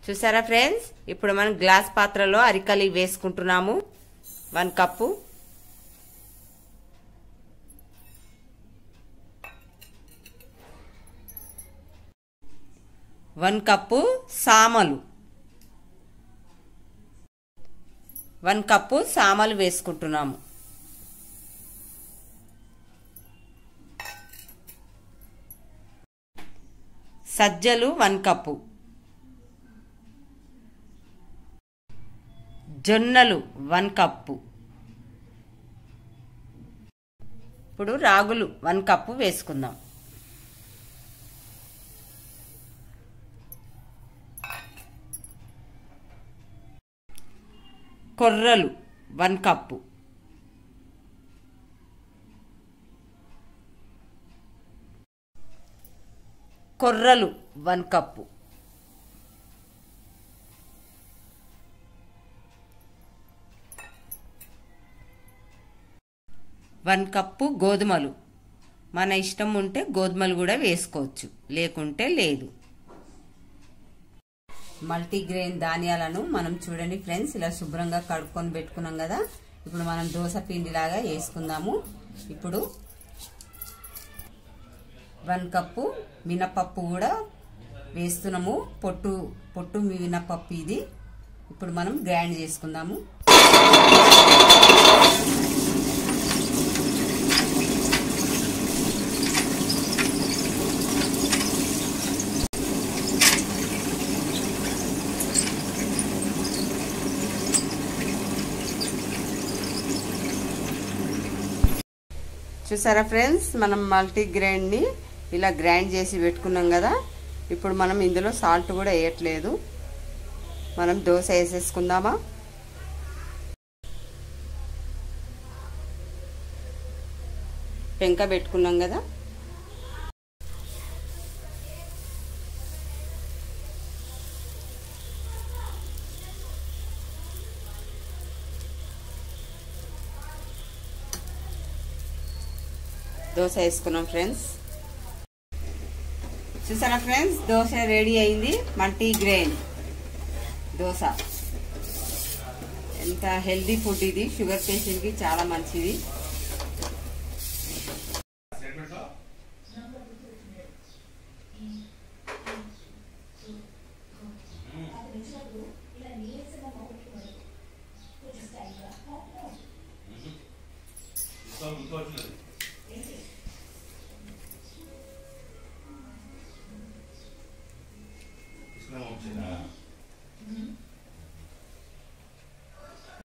చూసారా ఫ్రెండ్స్ ఇప్పుడు మనం గ్లాస్ పాత్రలో అరికలి వేసుకుంటున్నాము వన్ కప్పు వన్ కప్పు సామలు వన్ కప్పు సామలు వేసుకుంటున్నాము సజ్జలు వన్ కప్పు జొన్నలు వన్ కప్పు ఇప్పుడు రాగులు వన్ కప్పు వేసుకుందాం కొర్రలు వన్ కప్పు కొర్రలు వన్ కప్పు వన్ కప్పు గోధుమలు మన ఇష్టం ఉంటే గోధుమలు కూడా వేసుకోవచ్చు లేకుంటే లేదు మల్టీగ్రెయిన్ ధాన్యాలను మనం చూడండి ఫ్రెండ్స్ ఇలా శుభ్రంగా కడుక్కొని పెట్టుకున్నాం కదా ఇప్పుడు మనం దోశ పిండిలాగా వేసుకుందాము ఇప్పుడు వన్ కప్పు మినపప్పు కూడా వేస్తున్నాము పొట్టు పొట్టు మినపప్పు ఇది ఇప్పుడు మనం గ్రైండ్ చేసుకుందాము చూసారా ఫ్రెండ్స్ మనం మల్టీ గ్రైండ్ని ఇలా గ్రైండ్ చేసి పెట్టుకున్నాం కదా ఇప్పుడు మనం ఇందులో సాల్ట్ కూడా వేయట్లేదు మనం దోశ వేసేసుకుందామా పెంక పెట్టుకున్నాం కదా దోశ వేసుకున్నాం ఫ్రెండ్స్ చూసారా ఫ్రెండ్స్ దోశ రెడీ అయింది మల్టీ గ్రెయిన్ దోశ ఎంత హెల్దీ ఫుడ్ ఇది షుగర్ పేషెంట్కి చాలా మంచిది ఇస్లాం వచ్చిందా